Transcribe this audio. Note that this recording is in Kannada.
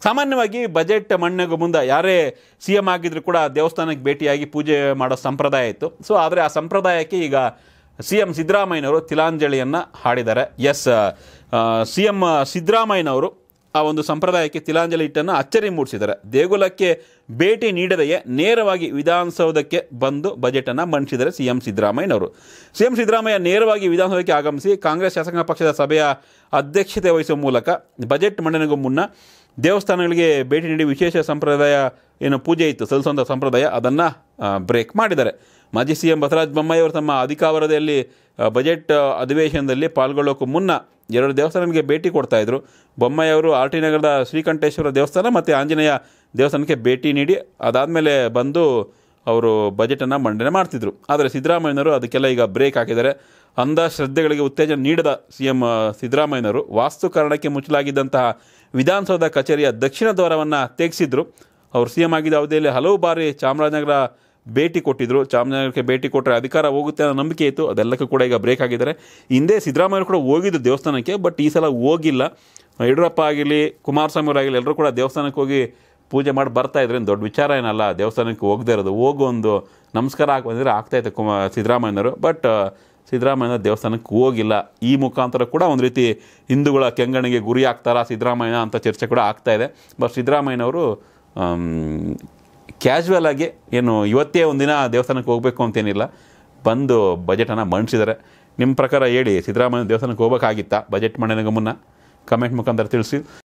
ಸಾಮಾನ್ಯವಾಗಿ ಬಜೆಟ್ ಮಣ್ಣೆಗೂ ಮುಂದೆ ಯಾರೇ ಸಿ ಎಂ ಆಗಿದ್ರು ಕೂಡ ದೇವಸ್ಥಾನಕ್ಕೆ ಭೇಟಿಯಾಗಿ ಪೂಜೆ ಮಾಡೋ ಸಂಪ್ರದಾಯ ಇತ್ತು ಸೊ ಆದರೆ ಆ ಸಂಪ್ರದಾಯಕ್ಕೆ ಈಗ ಸಿ ಎಂ ಸಿದ್ದರಾಮಯ್ಯನವರು ತಿಲಾಂಜಲಿಯನ್ನು ಹಾಡಿದ್ದಾರೆ ಎಸ್ ಸಿ ಎಂ ಸಿದ್ದರಾಮಯ್ಯನವರು ಆ ಒಂದು ಸಂಪ್ರದಾಯಕ್ಕೆ ತಿಲಾಂಜಲಿ ಇಟ್ಟನ್ನು ಅಚ್ಚರಿ ಮೂಡಿಸಿದ್ದಾರೆ ದೇಗುಲಕ್ಕೆ ಭೇಟಿ ನೀಡದೆಯೇ ನೇರವಾಗಿ ವಿಧಾನಸೌಧಕ್ಕೆ ಬಂದು ಬಜೆಟನ್ನು ಮಂಡಿಸಿದ್ದಾರೆ ಸಿ ಎಂ ಸಿದ್ದರಾಮಯ್ಯನವರು ಸಿ ಎಂ ಸಿದ್ದರಾಮಯ್ಯ ನೇರವಾಗಿ ವಿಧಾನಸೌಧಕ್ಕೆ ಆಗಮಿಸಿ ಕಾಂಗ್ರೆಸ್ ಶಾಸಕಾಂಗ ಪಕ್ಷದ ಸಭೆಯ ಅಧ್ಯಕ್ಷತೆ ವಹಿಸುವ ಮೂಲಕ ಬಜೆಟ್ ಮಂಡನೆಗೂ ಮುನ್ನ ದೇವಸ್ಥಾನಗಳಿಗೆ ಭೇಟಿ ನೀಡಿ ವಿಶೇಷ ಸಂಪ್ರದಾಯ ಏನು ಪೂಜೆ ಇತ್ತು ಸಲ್ಲಿಸುವಂಥ ಸಂಪ್ರದಾಯ ಅದನ್ನು ಬ್ರೇಕ್ ಮಾಡಿದ್ದಾರೆ ಮಾಜಿ ಸಿ ಎಂ ಬಸವರಾಜ ಬೊಮ್ಮಾಯಿ ಅವರು ತಮ್ಮ ಅಧಿಕಾವರದಲ್ಲಿ ಆ, ಬಜೆಟ್ ಆ, ಅಧಿವೇಶನದಲ್ಲಿ ಪಾಲ್ಗೊಳ್ಳೋಕ್ಕೂ ಮುನ್ನ ಎರಡು ದೇವಸ್ಥಾನಗಳಿಗೆ ಭೇಟಿ ಕೊಡ್ತಾ ಇದ್ರು ಬೊಮ್ಮಾಯಿ ಅವರು ಆರ್ ಟಿ ನಗರದ ಶ್ರೀಕಂಠೇಶ್ವರ ದೇವಸ್ಥಾನ ಮತ್ತು ಆಂಜನೇಯ ದೇವಸ್ಥಾನಕ್ಕೆ ಭೇಟಿ ನೀಡಿ ಅದಾದಮೇಲೆ ಬಂದು ಅವರು ಬಜೆಟನ್ನು ಮಂಡನೆ ಮಾಡ್ತಿದ್ರು ಆದರೆ ಸಿದ್ದರಾಮಯ್ಯನವರು ಅದಕ್ಕೆಲ್ಲ ಈಗ ಬ್ರೇಕ್ ಹಾಕಿದ್ದಾರೆ ಅಂಧ ಶ್ರದ್ಧೆಗಳಿಗೆ ಉತ್ತೇಜನ ನೀಡದ ಸಿ ಎಂ ಸಿದ್ದರಾಮಯ್ಯನವರು ವಾಸ್ತು ಕಾರಣಕ್ಕೆ ಮುಚ್ಚಲಾಗಿದ್ದಂತಹ ವಿಧಾನಸೌಧ ಕಚೇರಿಯ ದಕ್ಷಿಣ ದ್ವಾರವನ್ನು ತೆಗೆಸಿದ್ರು ಅವರು ಸಿ ಎಂ ಆಗಿದ್ದ ಅವಧಿಯಲ್ಲಿ ಹಲವು ಬಾರಿ ಚಾಮರಾಜನಗರ ಭೇಟಿ ಕೊಟ್ಟಿದ್ದರು ಚಾಮರಾಜನಗರಕ್ಕೆ ಭೇಟಿ ಕೊಟ್ಟರೆ ಅಧಿಕಾರ ಹೋಗುತ್ತೆ ಅನ್ನೋ ನಂಬಿಕೆ ಇತ್ತು ಅದೆಲ್ಲಕ್ಕೂ ಕೂಡ ಈಗ ಬ್ರೇಕ್ ಆಗಿದ್ದಾರೆ ಹಿಂದೆ ಸಿದ್ದರಾಮಯ್ಯರು ಕೂಡ ಹೋಗಿದ್ದು ದೇವಸ್ಥಾನಕ್ಕೆ ಬಟ್ ಈ ಸಲ ಹೋಗಿಲ್ಲ ಯಡಿಯೂರಪ್ಪ ಆಗಿರಲಿ ಕುಮಾರಸ್ವಾಮಿ ಅವರಾಗಲಿ ಎಲ್ಲರೂ ಕೂಡ ದೇವಸ್ಥಾನಕ್ಕೆ ಹೋಗಿ ಪೂಜೆ ಮಾಡಿ ಬರ್ತಾ ಇದ್ರೆ ದೊಡ್ಡ ವಿಚಾರ ಏನಲ್ಲ ದೇವಸ್ಥಾನಕ್ಕೆ ಹೋಗದೇ ಇರೋದು ಹೋಗು ಒಂದು ನಮಸ್ಕಾರ ಹಾಕಿ ಬಂದರೆ ಆಗ್ತಾಯಿತ್ತು ಕುಮ ಸಿದ್ದರಾಮಯ್ಯನವರು ಬಟ್ ಸಿದ್ದರಾಮಯ್ಯ ದೇವಸ್ಥಾನಕ್ಕೆ ಹೋಗಿಲ್ಲ ಈ ಮುಖಾಂತರ ಕೂಡ ಒಂದು ರೀತಿ ಹಿಂದೂಗಳ ಕೆಂಗಣಿಗೆ ಗುರಿ ಆಗ್ತಾರಾ ಸಿದ್ದರಾಮಯ್ಯ ಅಂತ ಚರ್ಚೆ ಕೂಡ ಆಗ್ತಾ ಇದೆ ಬಟ್ ಸಿದ್ದರಾಮಯ್ಯನವರು ಕ್ಯಾಶುವಲ್ ಆಗಿ ಏನು ಇವತ್ತೇ ಒಂದಿನ ದೇವಸ್ಥಾನಕ್ಕೆ ಹೋಗಬೇಕು ಅಂತೇನಿಲ್ಲ ಬಂದು ಬಜೆಟನ್ನು ಮಂಡಿಸಿದ್ದಾರೆ ನಿಮ್ಮ ಪ್ರಕಾರ ಹೇಳಿ ಸಿದ್ದರಾಮಯ್ಯ ದೇವಸ್ಥಾನಕ್ಕೆ ಹೋಗ್ಬೇಕಾಗಿತ್ತಾ ಬಜೆಟ್ ಮಂಡನೆಗೂ ಮುನ್ನ ಕಮೆಂಟ್ ಮುಖಾಂತರ ತಿಳಿಸಿ